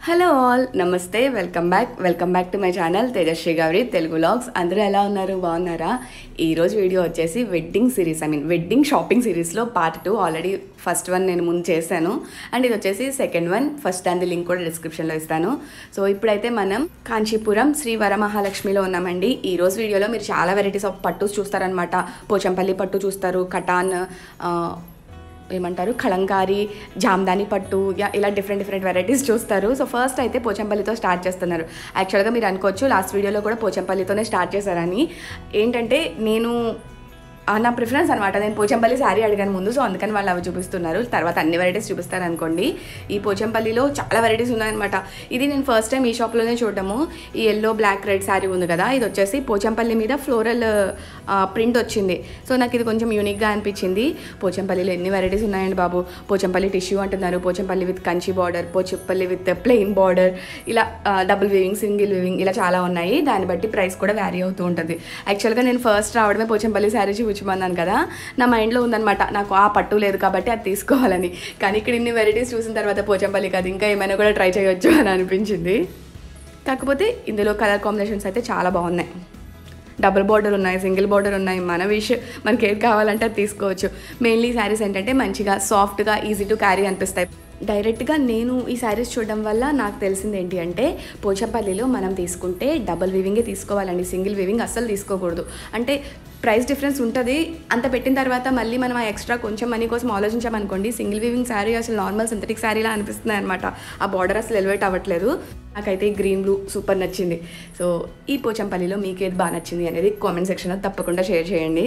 hello all నమస్తే welcome back welcome back to my channel Tejashri Gauri Telugu vlogs అందరూ ఎలా ఉన్నారు బాగున్నారా ఈరోజు వీడియో వచ్చేసి wedding series I mean wedding shopping సిరీస్లో part two already first one నేను ముందు చేశాను అండ్ ఇది వచ్చేసి సెకండ్ వన్ ఫస్ట్ దాని లింక్ కూడా డిస్క్రిప్షన్లో ఇస్తాను సో ఇప్పుడైతే మనం కాంచీపురం శ్రీ వరమహాలక్ష్మిలో ఉన్నామండి ఈ రోజు వీడియోలో మీరు చాలా వెరైటీస్ ఆఫ్ పట్టుస్ చూస్తారనమాట పోచంపల్లి పట్టు చూస్తారు కటాన్ ఆ, ఏమంటారు కలంకారీ జామ్దాని పట్టు యా ఇలా డిఫరెంట్ డిఫరెంట్ వెరైటీస్ చూస్తారు సో ఫస్ట్ అయితే పోచంపల్లితో స్టార్ట్ చేస్తున్నారు యాక్చువల్గా మీరు అనుకోవచ్చు లాస్ట్ వీడియోలో కూడా పోచంపల్లితోనే స్టార్ట్ చేశారని ఏంటంటే నేను ఆ, నా ప్రిఫరెన్స్ అనమాట నేను పోచంపల్లి శారీ అడిగాను ముందు సో అందుకని వాళ్ళు అవి చూపిస్తున్నారు తర్వాత అన్ని వెరైటీస్ చూపిస్తారు అనుకోండి ఈ పోచంపల్లిలో చాలా వెరైటీస్ ఉన్నాయన్నమాట ఇది నేను ఫస్ట్ టైం ఈ షాప్లోనే చూడటము ఈ ఎల్లో బ్లాక్ రెడ్ శారీ ఉంది కదా ఇది వచ్చేసి పోచంపల్లి మీద ఫ్లోరల్ ప్రింట్ వచ్చింది సో నాకు ఇది కొంచెం యూనిక్గా అనిపించింది పోచంపల్లిలో ఎన్ని వెరైటీస్ ఉన్నాయండి బాబు పోచంపల్లి టిష్యూ అంటున్నారు Pochampally with Kanchi border Pochampally with plain border ఇలా డబుల్ వీవింగ్ సింగిల్ వీవింగ్ ఇలా చాలా ఉన్నాయి దాన్ని బట్టి ప్రైస్ కూడా వ్యారీ అవుతూ ఉంటుంది యాక్చువల్గా నేను ఫస్ట్ రావడమే పోచంపల్లి శారీ చూపించమన్నాను కదా నా మైండ్లో ఉందన్నమాట నాకు ఆ పట్టు లేదు కాబట్టి అది తీసుకోవాలని కానీ ఇక్కడ ఇన్ని వెరైటీస్ చూసిన తర్వాత పోచంపల్లి కాదు ఇంకా ఏమైనా కూడా ట్రై చేయొచ్చు అని అనిపించింది కాకపోతే ఇందులో కలర్ కాంబినేషన్స్ అయితే చాలా బాగున్నాయి డబుల్ బార్డర్ ఉన్నాయి సింగిల్ బార్డర్ ఉన్నాయి మన విష్ మనకి ఏది కావాలంటే అది తీసుకోవచ్చు మెయిన్లీ శారీస్ ఏంటంటే మంచిగా సాఫ్ట్గా ఈజీ టు క్యారీ అనిపిస్తాయి డైరెక్ట్గా నేను ఈ శారీస్ చూడడం వల్ల నాకు తెలిసింది ఏంటి అంటే పోచంపల్లిలో మనం తీసుకుంటే డబుల్ వివింగే తీసుకోవాలండి సింగిల్ వివింగ్ అస్సలు తీసుకోకూడదు అంటే ప్రైస్ డిఫరెన్స్ ఉంటుంది అంత పెట్టిన తర్వాత మళ్ళీ మనం ఆ ఎక్స్ట్రా కొంచెం మనీ కోసం ఆలోచించామనుకోండి సింగిల్ వివింగ్ శారీ అసలు నార్మల్ సింథటిక్ శారీలా అనిపిస్తుంది అనమాట ఆ బార్డర్ అసలు ఎలివేట్ అవ్వట్లేదు నాకైతే ఈ గ్రీన్ బ్లూ సూపర్ నచ్చింది సో ఈ పోచంపల్లిలో మీకు ఏది బాగా నచ్చింది అనేది కామెంట్ సెక్షన్లో తప్పకుండా షేర్ చేయండి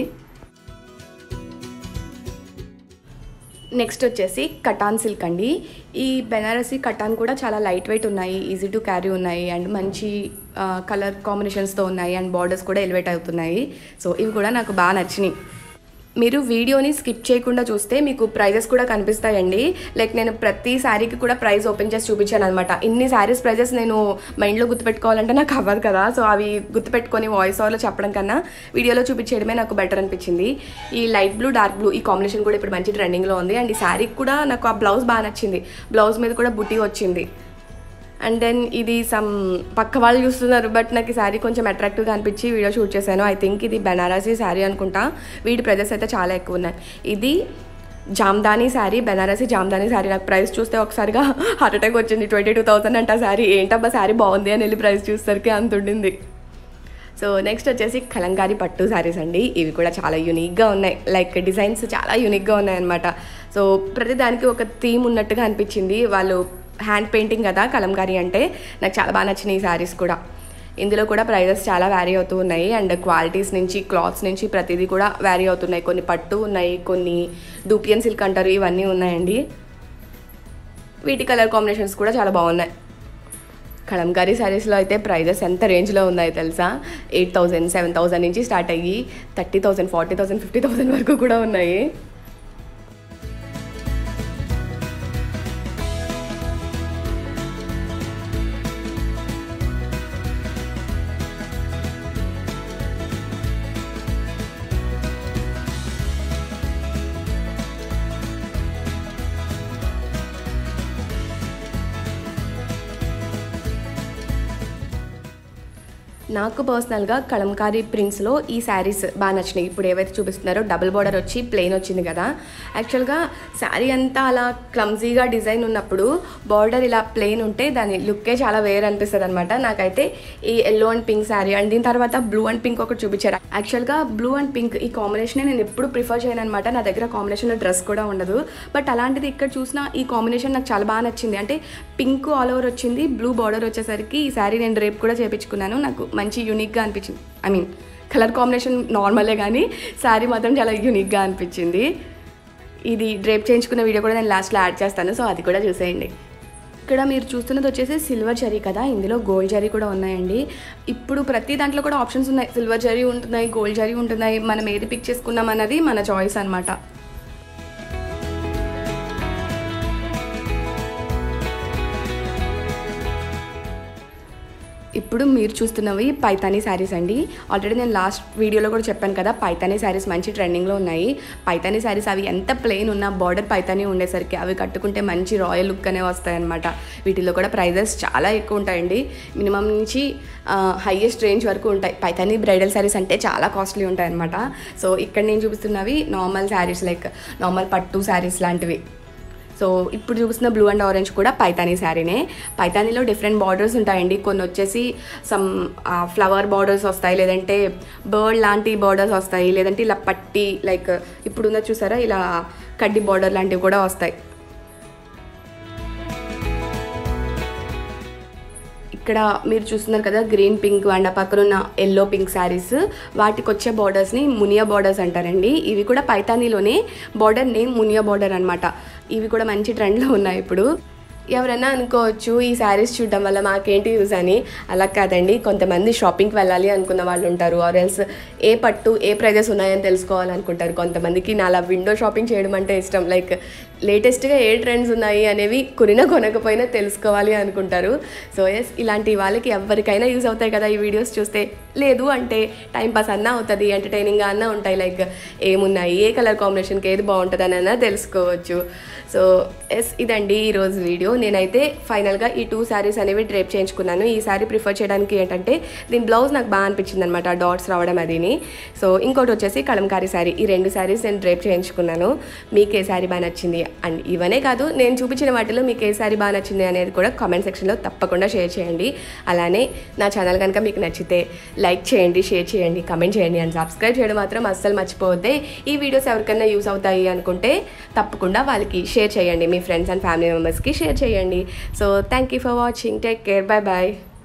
నెక్స్ట్ వచ్చేసి కటాన్ సిల్క్ అండి ఈ బెనారసీ కటాన్ కూడా చాలా లైట్ వెయిట్ ఉన్నాయి ఈజీ టు క్యారీ ఉన్నాయి అండ్ మంచి కలర్ కాంబినేషన్స్తో ఉన్నాయి అండ్ బార్డర్స్ కూడా ఎలివేట్ అవుతున్నాయి సో ఇవి కూడా నాకు బాగా నచ్చినాయి మీరు వీడియోని స్కిప్ చేయకుండా చూస్తే మీకు ప్రైజెస్ కూడా కనిపిస్తాయండి లైక్ నేను ప్రతి శారీకి కూడా ప్రైస్ ఓపెన్ చేసి చూపించాను అనమాట ఇన్ని శారీస్ ప్రైజెస్ నేను మైండ్లో గుర్తుపెట్టుకోవాలంటే నాకు అవ్వదు కదా సో అవి గుర్తుపెట్టుకొని వాయిస్ ఓవర్లో చెప్పడం కన్నా వీడియోలో చూపించేయడమే నాకు బెటర్ అనిపించింది ఈ లైట్ బ్లూ డార్క్ బ్లూ ఈ కాంబినేషన్ కూడా ఇప్పుడు మంచి ట్రెండింగ్లో ఉంది అండ్ ఈ శారీకి కూడా నాకు ఆ బ్లౌజ్ బాగా నచ్చింది బ్లౌజ్ మీద కూడా బుట్టి వచ్చింది అండ్ దెన్ ఇది సమ్ పక్క వాళ్ళు చూస్తున్నారు బట్ నాకు ఈ శారీ కొంచెం అట్రాక్టివ్గా అనిపించి వీడియో షూట్ చేశాను ఐ థింక్ ఇది బెనారసీ శారీ అనుకుంటా వీటి ప్రైజెస్ అయితే చాలా ఎక్కువ ఉన్నాయి ఇది జామ్దానీ శారీ బెనారసీ జామ్దానీ శారీ నాకు ప్రైస్ చూస్తే ఒకసారిగా హార్ట్ అటాక్ వచ్చింది ట్వంటీ టూ థౌసండ్ అంట శారీ ఏంటబ్బా శారీ బాగుంది అని వెళ్ళి ప్రైస్ చూసేసరికి అంత ఉండింది సో నెక్స్ట్ వచ్చేసి కలంకారీ పట్టు శారీస్ అండి ఇవి కూడా చాలా యూనిక్గా ఉన్నాయి లైక్ డిజైన్స్ చాలా యూనిక్గా ఉన్నాయి అనమాట సో ప్రతి దానికి ఒక థీమ్ ఉన్నట్టుగా అనిపించింది వాళ్ళు హ్యాండ్ పెయింటింగ్ కదా కలంకారీ అంటే నాకు చాలా బాగా నచ్చినాయి ఈ శారీస్ కూడా ఇందులో కూడా ప్రైజెస్ చాలా వ్యారీ అవుతూ ఉన్నాయి అండ్ క్వాలిటీస్ నుంచి క్లాత్స్ నుంచి ప్రతిదీ కూడా వ్యారీ అవుతున్నాయి కొన్ని పట్టు ఉన్నాయి కొన్ని దూపియన్ సిల్క్ అంటారు ఇవన్నీ ఉన్నాయండి వీటి కలర్ కాంబినేషన్స్ కూడా చాలా బాగున్నాయి కలంకారీ శారీస్లో అయితే ప్రైజెస్ ఎంత రేంజ్లో ఉన్నాయి తెలుసా ఎయిట్ థౌజండ్ సెవెన్ థౌజండ్ నుంచి స్టార్ట్ అయ్యి thirty thousand forty thousand fifty thousand వరకు కూడా ఉన్నాయి నాకు పర్సనల్గా కలంకారీ ప్రింట్స్లో ఈ శారీస్ బాగా నచ్చినాయి ఇప్పుడు ఏవైతే చూపిస్తున్నారో డబుల్ బార్డర్ వచ్చి ప్లెయిన్ వచ్చింది కదా యాక్చువల్గా శారీ అంతా అలా క్లమ్జీగా డిజైన్ ఉన్నప్పుడు బార్డర్ ఇలా ప్లెయిన్ ఉంటే దాని లుక్కే చాలా వేరే అనిపిస్తుంది అనమాట నాకైతే ఈ yellow and pink sari and దీని తర్వాత బ్లూ అండ్ పింక్ ఒకటి చూపించారు యాక్చువల్గా బ్లూ అండ్ పింక్ ఈ కాంబినేషన్ నేను ఎప్పుడు ప్రిఫర్ చేయను అనమాట నా దగ్గర కాంబినేషన్లో డ్రెస్ కూడా ఉండదు బట్ అలాంటిది ఇక్కడ చూసిన ఈ కాంబినేషన్ నాకు చాలా బాగా నచ్చింది అంటే పింక్ ఆల్ ఓవర్ వచ్చింది బ్లూ బార్డర్ వచ్చేసరికి ఈ శారీ నేను రేపు కూడా చేపించుకున్నాను నాకు మంచి యూనిక్గా అనిపించింది ఐ మీన్ కలర్ కాంబినేషన్ నార్మలే కానీ శారీ మాత్రం చాలా యూనిక్గా అనిపించింది ఇది డ్రేప్ చేయించుకున్న వీడియో కూడా నేను లాస్ట్లో యాడ్ చేస్తాను సో అది కూడా చూసేయండి ఇక్కడ మీరు చూస్తున్నది వచ్చేసి సిల్వర్ జరీ కదా ఇందులో గోల్డ్ జరీ కూడా ఉన్నాయండి ఇప్పుడు ప్రతి దాంట్లో కూడా ఆప్షన్స్ ఉన్నాయి సిల్వర్ జరీ ఉంటున్నాయి గోల్డ్ జరీ ఉంటున్నాయి మనం ఏది పిక్ చేసుకున్నాం అన్నది మన చాయిస్ అనమాట ఇప్పుడు మీరు చూస్తున్నవి పైతానీ శారీస్ అండి ఆల్రెడీ నేను లాస్ట్ వీడియోలో కూడా చెప్పాను కదా పైతానీ శారీస్ మంచి ట్రెండింగ్లో ఉన్నాయి పైతానీ శారీస్ అవి ఎంత ప్లెయిన్ ఉన్నా బార్డర్ పైతానీ ఉండేసరికి అవి కట్టుకుంటే మంచి రాయల్ లుక్ అనే వస్తాయి అనమాట వీటిలో కూడా ప్రైజెస్ చాలా ఎక్కువ ఉంటాయండి మినిమం నుంచి హైయెస్ట్ రేంజ్ వరకు ఉంటాయి పైతానీ బ్రైడల్ శారీస్ అంటే చాలా కాస్ట్లీ ఉంటాయి అనమాట సో ఇక్కడ నేను చూపిస్తున్నవి నార్మల్ శారీస్ లైక్ నార్మల్ పట్టు శారీస్ లాంటివి సో ఇప్పుడు చూపిస్తున్న బ్లూ అండ్ ఆరెంజ్ కూడా పైతానీ శారీనే పైతానీలో డిఫరెంట్ బార్డర్స్ ఉంటాయండి కొన్ని వచ్చేసి సమ్ ఫ్లవర్ బార్డర్స్ వస్తాయి లేదంటే బర్డ్ లాంటి బార్డర్స్ వస్తాయి లేదంటే ఇలా పట్టి లైక్ ఇప్పుడు ఉన్న చూసారా ఇలా కడ్డీ బార్డర్ లాంటివి కూడా వస్తాయి ఇక్కడ మీరు చూస్తున్నారు కదా గ్రీన్ పింక్ అండ్ ఆ పక్కన ఉన్న ఎల్లో పింక్ శారీస్ వాటికి వచ్చే బార్డర్స్ని మునియా బార్డర్స్ అంటారండి ఇవి కూడా పైతానీలోనే బార్డర్ నేమ్ మునియా బార్డర్ అనమాట ఇవి కూడా మంచి ట్రెండ్లో ఉన్నాయి ఇప్పుడు ఎవరైనా అనుకోవచ్చు ఈ శారీస్ చూడడం వల్ల మాకేంటి యూజ్ అని అలా కాదండి కొంతమంది షాపింగ్కి వెళ్ళాలి అనుకున్న వాళ్ళు ఉంటారు ఆర్ ఎల్స్ ఏ పట్టు ఏ ప్రైజెస్ ఉన్నాయని తెలుసుకోవాలనుకుంటారు కొంతమందికి నా అలా విండో షాపింగ్ చేయడం అంటే ఇష్టం లైక్ లేటెస్ట్గా ఏ ట్రెండ్స్ ఉన్నాయి అనేవి కొనినా కొనకపోయినా తెలుసుకోవాలి అనుకుంటారు సో ఎస్ ఇలాంటి వాళ్ళకి ఎవరికైనా యూజ్ అవుతాయి కదా ఈ వీడియోస్ చూస్తే లేదు అంటే టైం పాస్ అన్నా అవుతుంది ఎంటర్టైనింగ్గా అన్నా ఉంటాయి లైక్ ఏమున్నాయి ఏ కలర్ కాంబినేషన్కి ఏది బాగుంటుంది అని అన్నా తెలుసుకోవచ్చు సో ఎస్ ఇదండి ఈరోజు వీడియో నేనైతే ఫైనల్గా ఈ టూ శారీస్ అనేవి డ్రేప్ చేయించుకున్నాను ఈ శారీ ప్రిఫర్ చేయడానికి ఏంటంటే దీని బ్లౌజ్ నాకు బాగా అనిపించింది అనమాట డాట్స్ రావడం అదిని సో ఇంకోటి వచ్చేసి కలంకారీ శారీ ఈ రెండు శారీస్ నేను డ్రేప్ చేయించుకున్నాను మీకు ఏ శారీ బాగా నచ్చింది అండ్ ఇవనే కాదు నేను చూపించిన వాటిలో మీకు ఏ శారీ బాగా నచ్చింది అనేది కూడా కామెంట్ సెక్షన్లో తప్పకుండా షేర్ చేయండి అలానే నా ఛానల్ కనుక మీకు నచ్చితే లైక్ చేయండి షేర్ చేయండి కమెంట్ చేయండి అండ్ సబ్స్క్రైబ్ చేయడం మాత్రం అస్సలు మర్చిపోవద్దే ఈ వీడియోస్ ఎవరికైనా యూస్ అవుతాయి అనుకుంటే తప్పకుండా వాళ్ళకి షేర్ చేయండి మీ ఫ్రెండ్స్ అండ్ ఫ్యామిలీ మెంబర్స్కి షేర్ చేయండి so thank you for watching take care bye bye